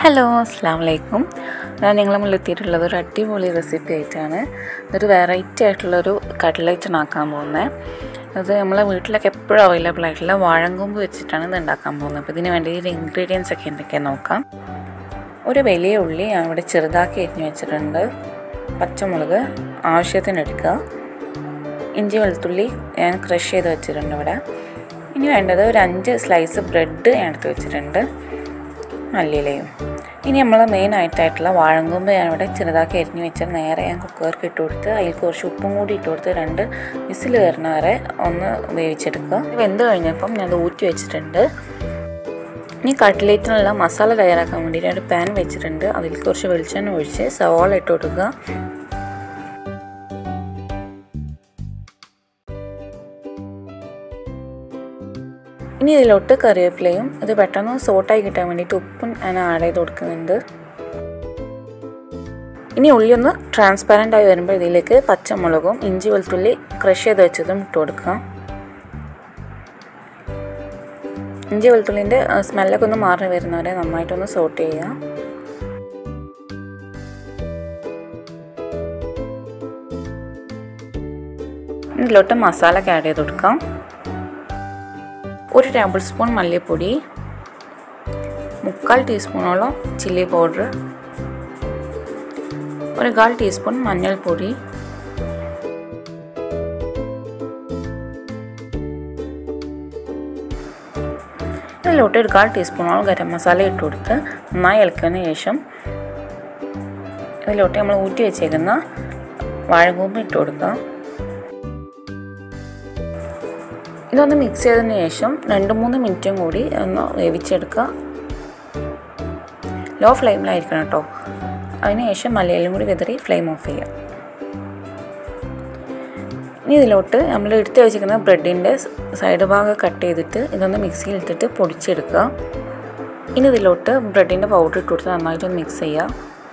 hello അസ്സാം വലൈക്കും ഞാൻ നിങ്ങളെ മുന്നിൽ എത്തിയിട്ടുള്ളത് ഒരു അടിപൊളി റെസിപ്പി ആയിട്ടാണ് ഇതൊരു വെറൈറ്റി ആയിട്ടുള്ളൊരു കട്ട്ലേറ്റ് ആക്കാൻ പോകുന്നത് അത് നമ്മളെ വീട്ടിലൊക്കെ എപ്പോഴും അവൈലബിൾ ആയിട്ടുള്ള വാഴങ്കൊമ്പ് വെച്ചിട്ടാണ് ഇത് ഉണ്ടാക്കാൻ പോകുന്നത് അപ്പോൾ ഇതിന് വേണ്ടി ഇതിൻ്റെ ഇൻഗ്രീഡിയൻസ് ഒക്കെ എന്തൊക്കെയാണ് നോക്കാം ഒരു വലിയ ഉള്ളി ഞാൻ ഇവിടെ ചെറുതാക്കി അരിഞ്ഞ് വെച്ചിട്ടുണ്ട് പച്ചമുളക് ആവശ്യത്തിന് എടുക്കുക ഇഞ്ചി വെളുത്തുള്ളി ഞാൻ ക്രഷ് ചെയ്ത് വെച്ചിട്ടുണ്ട് ഇവിടെ ഇനി വേണ്ടത് ഒരു അഞ്ച് സ്ലൈസ് ബ്രെഡ് ഞാൻ എടുത്ത് വെച്ചിട്ടുണ്ട് മല്ലിയിലയും ഇനി നമ്മൾ മെയിൻ ആയിട്ടായിട്ടുള്ള വാഴങ്കൊമ്പ് ഞാൻ ഇവിടെ ചെറുതാക്കി അരിഞ്ഞ് വെച്ചാൽ നേരെ ഞാൻ കുക്കർക്ക് ഇട്ട് കൊടുത്ത് അതിൽ കുറച്ച് ഉപ്പും കൂടി ഇട്ട് കൊടുത്ത് രണ്ട് വിസിൽ കയറുന്ന വരെ ഒന്ന് വേവിച്ചെടുക്കുക വെന്ത് കഴിഞ്ഞപ്പം ഞാൻ അത് ഊറ്റി വെച്ചിട്ടുണ്ട് ഇനി കട്ട്ലേറ്റിനുള്ള മസാല തയ്യാറാക്കാൻ വേണ്ടിയിട്ട് ഒരു പാൻ വെച്ചിട്ടുണ്ട് അതിൽ കുറച്ച് വെളിച്ചെണ്ണ ഒഴിച്ച് സവാള ഇട്ട് കൊടുക്കുക ഇനി ഇതിലോട്ട് കറിവേപ്പിലയും ഇത് പെട്ടെന്ന് സോട്ടായി കിട്ടാൻ വേണ്ടിയിട്ട് ഉപ്പും ഞാൻ ആഡ് ചെയ്ത് കൊടുക്കുന്നുണ്ട് ഇനി ഉള്ളി ഒന്ന് ട്രാൻസ്പാരൻ്റ് ആയി വരുമ്പോൾ ഇതിലേക്ക് പച്ചമുളകും ഇഞ്ചി വെളുത്തുള്ളി ക്രഷ് ചെയ്ത് വെച്ചതും ഇട്ട് കൊടുക്കാം ഇഞ്ചി വെളുത്തുള്ളിൻ്റെ സ്മെല്ലൊക്കെ ഒന്ന് മാറി വരുന്നവരെ നന്നായിട്ടൊന്ന് സോട്ട് ചെയ്യുക ഇതിലോട്ട് മസാല ആഡ് ചെയ്ത് കൊടുക്കാം ഒരു ടേബിൾ സ്പൂൺ മല്ലിപ്പൊടി മുക്കാൽ ടീസ്പൂണോളം ചില്ലി പൗഡർ ഒരു കാൽ ടീസ്പൂൺ മഞ്ഞൾപ്പൊടി ഇതിലോട്ട് ഒരു കാൽ ടീസ്പൂണോളം ഗരം മസാല ഇട്ട് കൊടുത്ത് നന്നായി ഇളക്കിയതിന് ശേഷം ഇതിലോട്ട് നമ്മൾ ഊറ്റി വെച്ചേക്കുന്ന വാഴകൂമ്പ് ഇട്ട് കൊടുക്കുക ഇതൊന്ന് മിക്സ് ചെയ്തതിന് ശേഷം രണ്ട് മൂന്ന് മിനിറ്റും കൂടി ഒന്ന് വേവിച്ചെടുക്കുക ലോ ഫ്ലെയിമിലായിരിക്കണം കേട്ടോ അതിന് ശേഷം മലയിലും കൂടി വിതറി ഫ്ലെയിം ഓഫ് ചെയ്യുക ഇനി ഇതിലോട്ട് നമ്മൾ എടുത്ത് വെച്ചിരിക്കുന്ന ബ്രെഡിൻ്റെ സൈഡ് ഭാഗം കട്ട് ചെയ്തിട്ട് ഇതൊന്ന് മിക്സിയിൽ ഇട്ടിട്ട് പൊടിച്ചെടുക്കുക ഇനി ഇതിലോട്ട് ബ്രെഡിൻ്റെ പൗഡർ ഇട്ട് കൊടുത്ത് നന്നായിട്ടൊന്ന് മിക്സ് ചെയ്യുക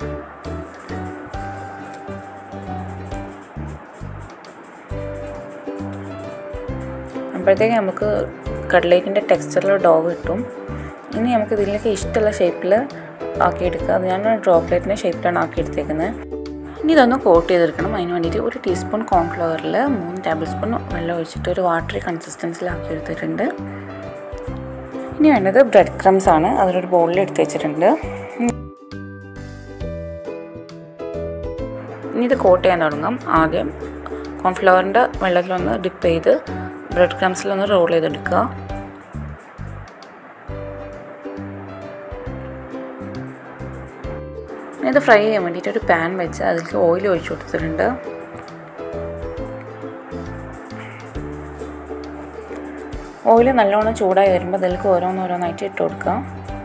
അപ്പോഴത്തേക്ക് നമുക്ക് കട്ലേറ്റിൻ്റെ ടെക്സ്ചറിൽ ഡോവ് കിട്ടും ഇനി നമുക്ക് ഇതിലേക്ക് ഇഷ്ടമുള്ള ഷേപ്പിൽ ആക്കിയെടുക്കുക അത് ഞാൻ ഡ്രോപ്ലേറ്റിൻ്റെ ഷേപ്പിലാണ് ആക്കിയെടുത്തേക്കുന്നത് ഇനി ഇതൊന്ന് കോട്ട് ചെയ്തെടുക്കണം അതിന് വേണ്ടിയിട്ട് ഒരു ടീസ്പൂൺ കോൺഫ്ലവറിൽ മൂന്ന് ടേബിൾ സ്പൂൺ വെള്ളം ഒഴിച്ചിട്ട് ഒരു വാട്ടറി കൺസിസ്റ്റൻസിലാക്കി എടുത്തിട്ടുണ്ട് ഇനി വേണ്ടത് ബ്രെഡ് ക്രംസ് ആണ് അതിലൊരു ബൗളിൽ എടുത്ത് വെച്ചിട്ടുണ്ട് ഇനി ഇത് കോട്ട് ചെയ്യാൻ തുടങ്ങാം ആദ്യം കോൺഫ്ലവറിൻ്റെ വെള്ളത്തിലൊന്ന് ഡിപ്പ് ചെയ്ത് ബ്രെഡ് ക്രംസിലൊന്ന് റോൾ ചെയ്തെടുക്കുക ഇത് ഫ്രൈ ചെയ്യാൻ വേണ്ടിയിട്ട് ഒരു പാൻ വെച്ച് അതിലേക്ക് ഓയിൽ ഒഴിച്ചു കൊടുത്തിട്ടുണ്ട് ഓയിൽ നല്ലോണം ചൂടായി വരുമ്പോൾ അതിലേക്ക് ഓരോന്നോരോന്നായിട്ട് ഇട്ട് കൊടുക്കാം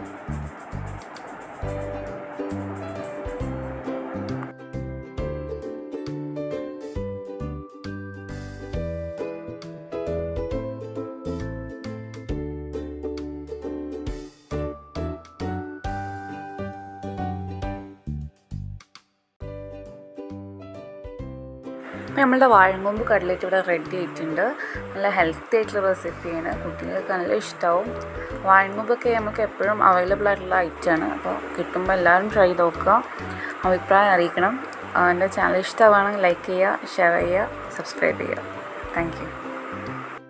അപ്പോൾ നമ്മളുടെ വാഴങ്കൊമ്പ് കട്ലേറ്റ് ഇവിടെ റെഡി ആയിട്ടുണ്ട് നല്ല ഹെൽത്തി ആയിട്ടുള്ള റെസിപ്പിയാണ് കുട്ടികൾക്ക് നല്ല ഇഷ്ടമാവും വാഴങ്കൊമ്പൊക്കെ നമുക്ക് എപ്പോഴും അവൈലബിൾ ആയിട്ടുള്ള ഐറ്റമാണ് അപ്പോൾ കിട്ടുമ്പോൾ എല്ലാവരും ട്രൈ ചെയ്ത് നോക്കുക അഭിപ്രായം അറിയിക്കണം എൻ്റെ ചാനൽ ഇഷ്ടമാണെങ്കിൽ ലൈക്ക് ചെയ്യുക ഷെയർ ചെയ്യുക സബ്സ്ക്രൈബ് ചെയ്യുക താങ്ക്